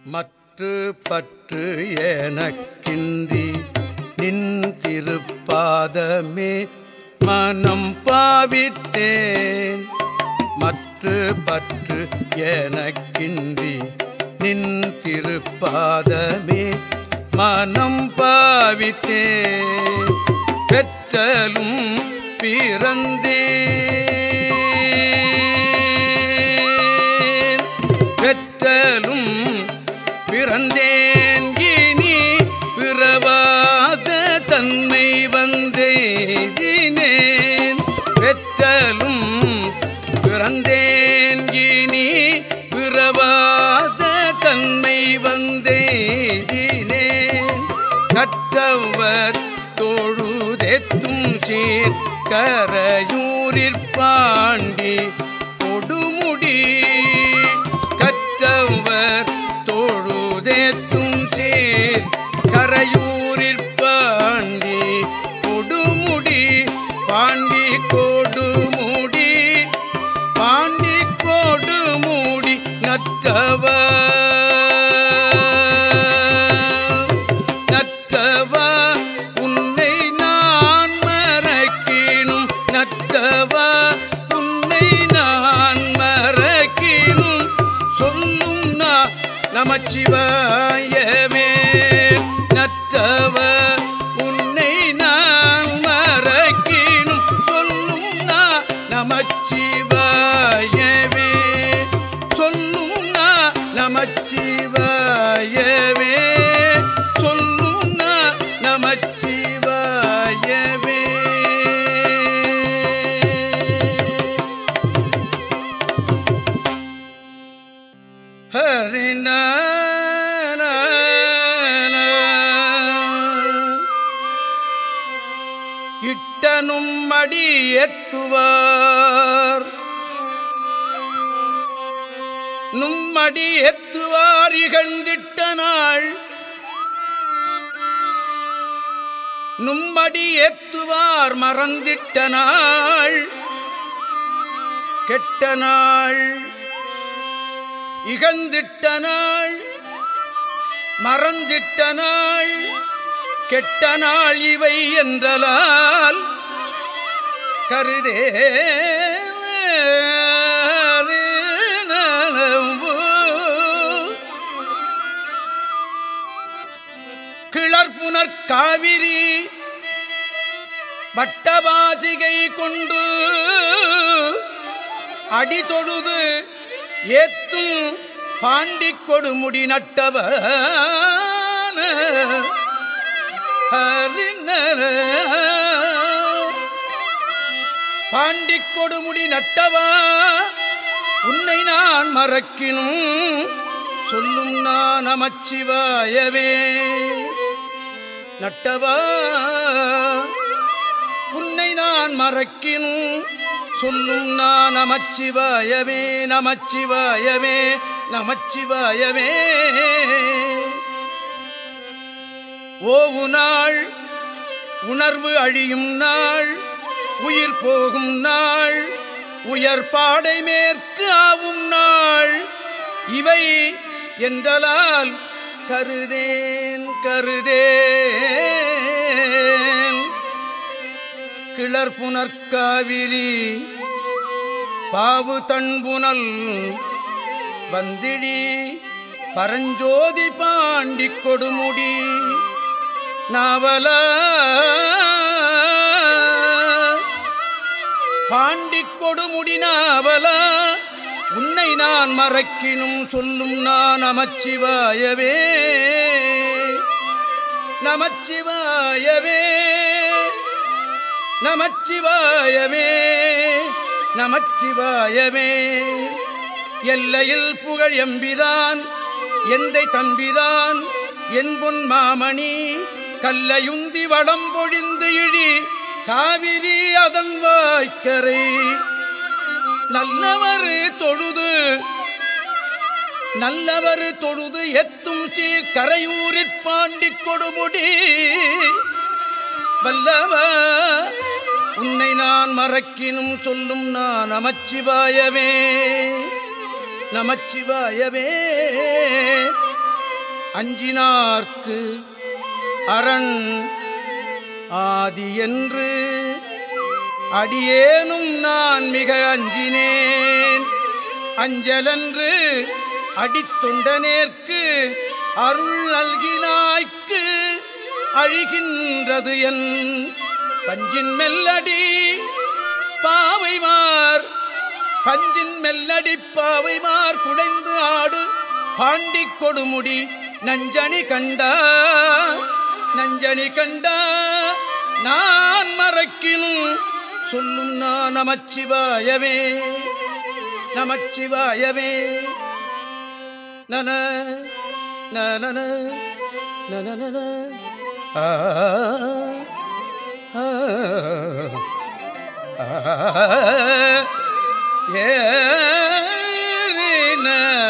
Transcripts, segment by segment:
மற்று பற்று எனக்கின்றி நின் திருப்பாதமே மனம் பாவித்தேன் மற்று பற்று எனக்கின்றி நின் திருப்பாதமே மனம் பாவித்தேன் பெற்றலும் பிறந்தேன் பெற்றலும் பிறந்தேன் இனி பிறவாத தன்மை வந்தேன் பெற்றலும் பிறந்தேன் இனி பிறவாத தன்மை வந்தேன் கற்றவர் தொழுதெத்தும் சீர் கரையூரிற் பாண்டி கொடுமுடி கற்றவர் தொழுதேத்தும் சீர் கரையூரிற் பாண்டி கொடுமுடி பாண்டி கொடுமுடி பாண்டி கொடுமுடி நற்றவர் நற்றவா உன்னை நான் மறக்கினும் நற்றவா உன்னை நான் மறக்கினும் சொல்லும் நான் நமச்சிவாயமே நற்றவ உன்னை நான் மறக்கினும் சொல்லும் நான் நமச்சிவாயவே சொல்லும் நான் நமச்சிவாயவே சொல்லும் நான் நமச்சிவாயவே ஹரிண இட்டனும் மடி எத்துவார் நும்மடி எத்துவார் இகழ்ந்திட்ட நாள் நும்மடி ஏத்துவார் மறந்திட்ட நாள் கெட்ட நாள் இகழ்ந்திட்ட நாள் மறந்திட்ட நாள் கெட்ட நாள் இவை என்றலால் கருதே கிளர்புனர் காவிரி வட்டவாசிகை கொண்டு அடி தொழுது ஏத்தும் பாண்டி கொடுமுடி நட்டவ பாண்டி கொடுமுடி நட்டவா உன்னை நான் மறக்கினும் சொல்லும் நான் நமச்சிவாயவே நட்டவா உன்னை நான் மறக்கினும் சொல்லும் நான் நமச்சிவாயவே நமச்சிவாயவே நமச்சிவாயவே ஓவு நாள் உணர்வு அழியும் நாள் உயிர் போகும் நாள் உயர் பாடை மேற்கு ஆவும் நாள் இவை என்றலால் கருதேன் கருதேன் கிளர் புனற்காவிரி பாவு தன்புனல் வந்திடி பரஞ்சோதி பாண்டி கொடுமுடி நாவல பாண்டி கொடுமுடி நாவல உன்னை நான் மறக்கினும் சொல்லும் நான் நமச்சிவாயவே நமச்சிவாயவே நமச்சிவாயமே நமச்சிவாயமே எல்லையில் புகழ் எம்பிரான் எந்தை தம்பிரான் என் பொன் மாமணி கல்லையுந்தி வடம் பொழிந்து இழி காவிரி அதன் வாய்க்கரை நல்லவர் தொழுது நல்லவர் தொழுது எத்தும் சீர் கரையூரிற் பாண்டி கொடுமுடி வல்லவ உன்னை நான் மறக்கினும் சொல்லும் நான் நமச்சிவாயவே நமச்சிவாயவே அஞ்சினார்க்கு அரண் ஆதி என்று அடியேனும் நான் மிக அஞ்சினேன் அஞ்சலன்று அடித்தொண்டனேற்கு அருள் நல்கினாய்க்கு அழிகின்றது என் பஞ்சின் மெல்லடி பாவைமார் பஞ்சின் மெல்லடி பாவைமார் குடைந்து ஆடு பாண்டிக் கொடுமுடி நஞ்சணி கண்டா நஞ்சணி கண்டா நான் மறக்கினும் சொல்லும் நான் நமச்சிவாயவே நமச்சிவாயவே நன நன நன ஆ ஆ ஏறின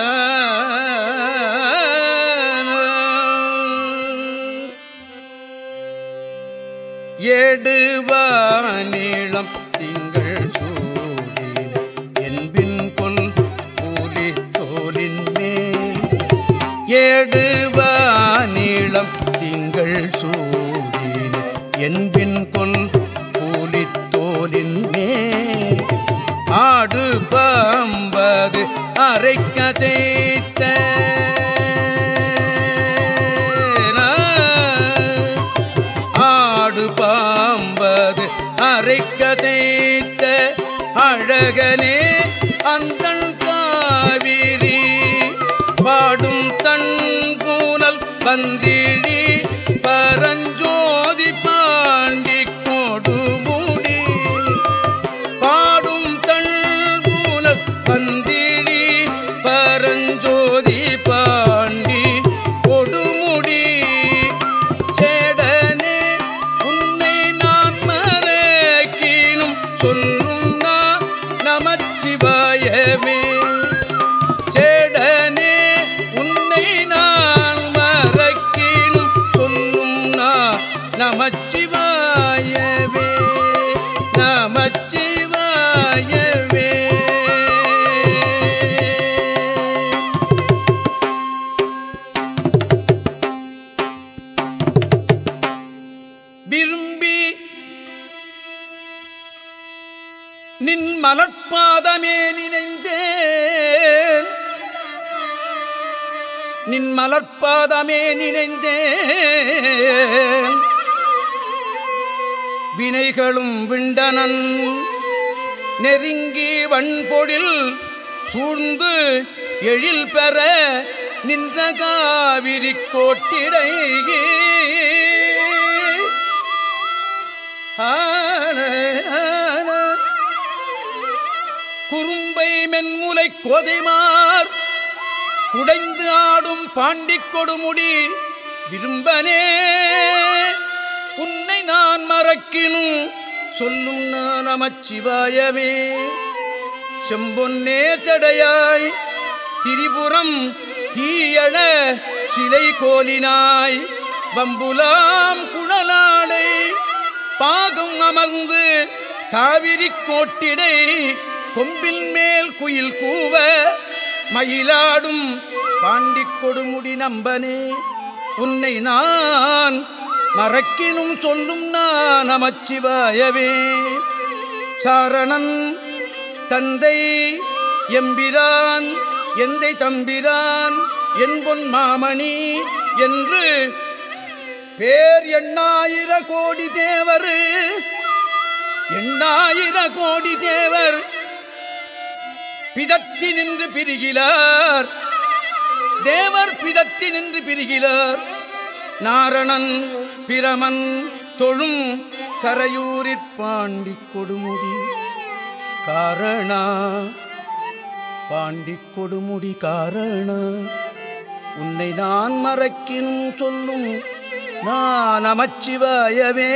ஏடுவானிளம் திங்கள் சூடின என்பின் கொல் கூலி தோலின் மேல் ஏடுவானிளம் திங்கள் சூடின என்பின் கொல் கூலித் தோலின் மேல் ஆடு பாம்பது அரைக்க தேய்த்த ஆடு பாம்பது அரைக்க தேய்த்த அழகனே அந்தன் காவிரி பாடும் தன் கூனல் பந்திழி பரஞ்சோதி பாண்டி கொடுமுடி பாடும் தழ்பூல பந்திழி பரஞ்சோதி பாண்டி கொடுமுடி சேடனே உன்னை நான் மறக்கினும் சொல்லும் நான் நமச்சிவாயமே சேடனே உன்னை நான் மறக்கினும் சொல்லும் நான் நமச்சிவாயவே நமச்சிவாயவே விரும்பி நின் மலர்பாதமே நினைந்தேன் நின் மலர்பாதமே நினைந்தேன் வினைகளும் விண்டனன் நெருங்கி வன்பொழில் சூழ்ந்து எழில் பெற நின்ற காவிரி கோட்டிடை ஆன, ஆன. குறும்பை மென்முலை கோதைமார் குடைந்து ஆடும் பாண்டிக் கொடுமுடி விரும்பனே உன்னை நான் மறக்கினும் சொல்லும் நான் நமச்சிவாயவே செம்பொன்னே சடையாய் திரிபுரம் தீயழ சிலை கோலினாய் வம்புலாம் குழலாடை பாகம் அமர்ந்து காவிரி கோட்டிடை கொம்பில் மேல் குயில் கூவ மயிலாடும் பாண்டிக் கொடுமுடி நம்பனே உன்னை நான் மறக்கினும் சொல்லும் நான் நமச்சிவாயவே சாரணன் தந்தை எம்பிரான் எந்தை தம்பிரான் என்பொன் மாமணி என்று பேர் எண்ணாயிர கோடி தேவர் எண்ணாயிர கோடி தேவர் பிதற்றி நின்று பிரிகிறார் தேவர் பிதற்றி நின்று பிரிகிறார் நாரணன் பிரமன் தொழும் கரையூரிற் பாண்டி கொடுமுடி காரணா பாண்டி கொடுமுடி காரணா உன்னை நான் மறக்கின் சொல்லும் நான் நமச்சிவாயவே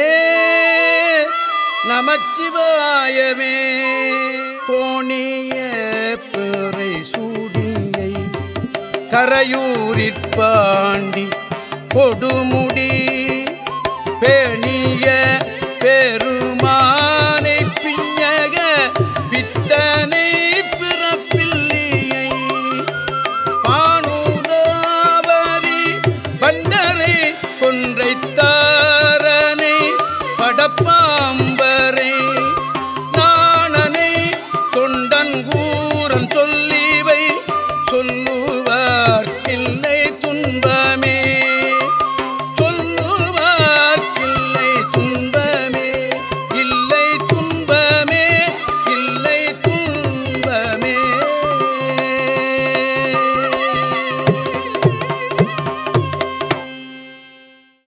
நமச்சிவாயவே கோணிய பிறை சூடியை கரையூரிற் பாண்டி கொடுமுடி பேணிய பெரு